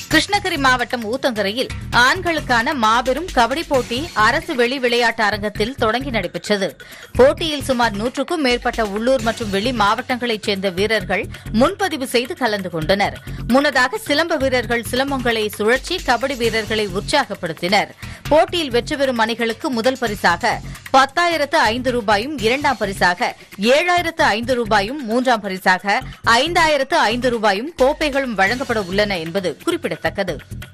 கிருஷ்ணகிரி மாவட்டம் ஊத்தங்கரையில் ஆண்களுக்கான மாபெரும் கபடி போட்டி அரசு வெளி விளையாட்டு அரங்கத்தில் தொடங்கி நடைபெற்றது போட்டியில் சுமார் நூற்றுக்கும் மேற்பட்ட உள்ளூர் மற்றும் வெளி மாவட்டங்களைச் சேர்ந்த வீரர்கள் முன்பதிவு செய்து கலந்து கொண்டனர் முன்னதாக சிலம்ப வீரர்கள் சிலம்பங்களை சுழற்சி கபடி வீரர்களை உற்சாகப்படுத்தினர் போட்டியில் வெற்றி பெறும் அணிகளுக்கு முதல் பரிசாக பத்தாயிரத்து ஐந்து ரூபாயும் இரண்டாம் பரிசாக ஏழாயிரத்து ஐந்து ரூபாயும் மூன்றாம் பரிசாக ஐந்தாயிரத்து ஐந்து ரூபாயும் கோப்பைகளும் வழங்கப்பட உள்ளன என்பது குறிப்பிடத்தக்கது